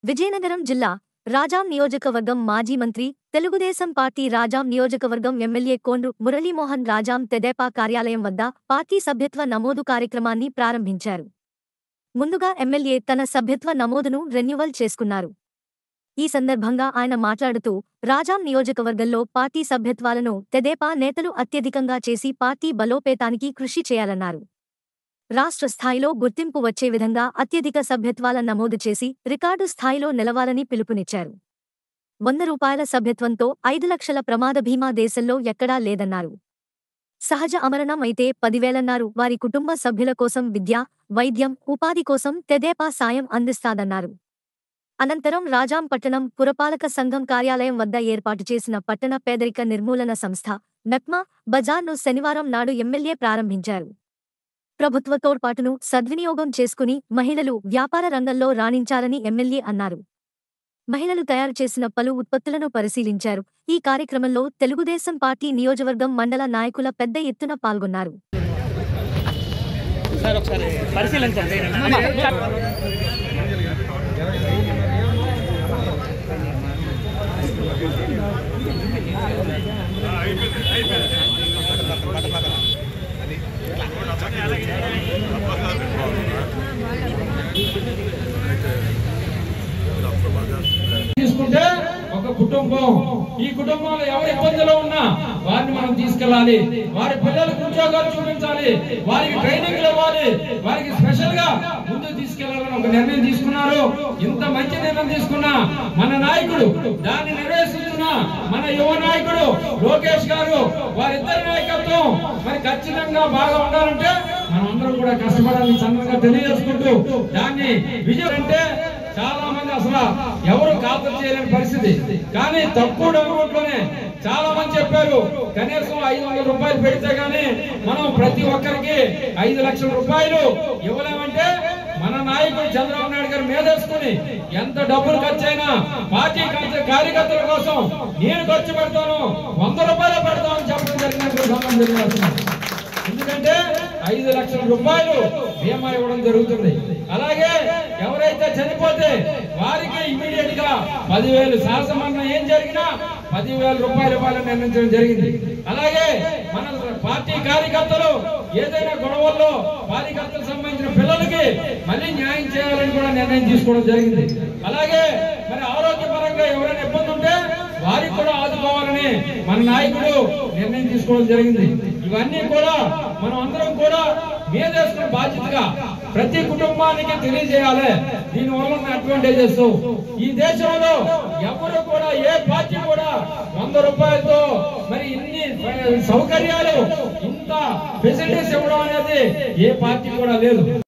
విజయనగరం జిల్లా రాజాం నియోజకవర్గం మాజీ మంత్రి తెలుగుదేశం పార్టీ రాజాం నియోజకవర్గం ఎమ్మెల్యే కోండ్రు మురళీమోహన్ రాజాం తెదేపా కార్యాలయం వద్ద పార్టీ సభ్యత్వ నమోదు కార్యక్రమాన్ని ప్రారంభించారు ముందుగా ఎమ్మెల్యే తన సభ్యత్వ నమోదును రెన్యువల్ చేసుకున్నారు ఈ సందర్భంగా ఆయన మాట్లాడుతూ రాజాం నియోజకవర్గంలో పార్టీ సభ్యత్వాలను తెదేపా నేతలు అత్యధికంగా చేసి పార్టీ బలోపేతానికి కృషి చేయాలన్నారు రాష్ట్ర స్థాయిలో గుర్తింపు వచ్చే విధంగా అత్యధిక సభ్యత్వాల నమోదు చేసి రికార్డు స్థాయిలో నిలవాలని పిలుపునిచ్చారు వంద రూపాయల సభ్యత్వంతో ఐదు లక్షల ప్రమాద బీమా దేశంలో ఎక్కడా లేదన్నారు సహజ అమరణం అయితే పదివేలన్నారు వారి కుటుంబ సభ్యుల కోసం విద్య వైద్యం ఉపాధి కోసం తెదేపా సాయం అందిస్తాదన్నారు అనంతరం రాజాం పట్టణం పురపాలక సంఘం కార్యాలయం వద్ద ఏర్పాటు చేసిన పట్టణ పేదరిక నిర్మూలన సంస్థ మెప్మా బజార్ను శనివారం నాడు ఎమ్మెల్యే ప్రారంభించారు ప్రభుత్వ తోడ్పాటును సద్వినియోగం చేసుకుని మహిళలు వ్యాపార రంగంలో రాణించాలని ఎమ్మెల్యే అన్నారు మహిళలు తయారు చేసిన పలు ఉత్పత్తులను పరిశీలించారు ఈ కార్యక్రమంలో తెలుగుదేశం పార్టీ నియోజకవర్గం మండల నాయకుల పెద్ద ఎత్తున పాల్గొన్నారు సార్ ఒకసారి పరిశీలించండి తీసుకుంటే ఒక కుటుంబం ఈ కుటుంబంలో ఎవరు ఇబ్బందిలో ఉన్నా వారిని మనం తీసుకెళ్ళాలి వారి పిల్లలకు ఉద్యోగాలు చూపించాలి వారికి ట్రైనింగ్ ఇవ్వాలి వారికి స్పెషల్ గా ముందు తీసుకెళ్లాలని ఒక నిర్ణయం తీసుకున్నారు ఇంత మంచి నిర్ణయం తీసుకున్నా మన నాయకుడు దాన్ని నిర్వహిస్తున్న మన యువ నాయకుడు లోకేష్ గారు వారిద్దరి నాయకత్వం మరి ఖచ్చితంగా బాగా ఉండాలంటే మనం అందరం కూడా కష్టపడాలని సందర్భంగా తెలియజేసుకుంటూ దాన్ని విజయం అంటే చాలా మంది అసలు ఎవరు ఖాతరు చేయలేని పరిస్థితి కానీ తక్కువ డబ్బులోనే చాలా మంది చెప్పారు కనీసం ఐదు వందల రూపాయలు పెడితే గానీ మనం ప్రతి ఒక్కరికి ఐదు లక్షల రూపాయలు ఇవ్వలేమంటే మన నాయకుడు చంద్రబాబు నాయుడు గారు మేదేసుకుని ఎంత డబ్బులు ఖర్చు అయినా పార్టీ కార్య- కార్యకర్తల కోసం నేను ఖర్చు పెడతాను వంద రూపాయలు పెడతామని చెప్పడం జరిగినట్టు సంబంధం తెలియజేస్తున్నాను ఎందుకంటే ఐదు లక్షల రూపాయలు బీమా ఇవ్వడం జరుగుతుంది అలాగే ఎవరైతే చనిపోతే వారికి ఇమీడియట్ గా పదివేలు సహసమరణం ఏం జరిగినా పదివేల రూపాయలు ఇవ్వాలని నిర్ణయించడం జరిగింది అలాగే మన పార్టీ కార్యకర్తలు ఏదైనా గొడవల్లో కార్యకర్తలకు సంబంధించిన పిల్లలకి మళ్ళీ న్యాయం చేయాలని కూడా నిర్ణయం తీసుకోవడం జరిగింది అలాగే మరి ఆరోగ్యపరంగా ఎవరైనా ఇబ్బంది ఉంటే వారికి కూడా ఆదుకోవాలని మన నాయకుడు నిర్ణయం తీసుకోవడం జరిగింది ఇవన్నీ కూడా మనం అందరం కూడా మీదేసుకున్న బాధ్యతగా ప్రతి కుటుంబానికి తెలియజేయాలి దీని వల్ల ఉన్న అడ్వాంటేజెస్ ఈ దేశంలో ఎవరు కూడా ఏ పార్టీ కూడా వంద రూపాయలతో మరి ఇన్ని సౌకర్యాలు ఇంత ఫెసిలిటీస్ ఇవ్వడం అనేది ఏ పార్టీ కూడా లేదు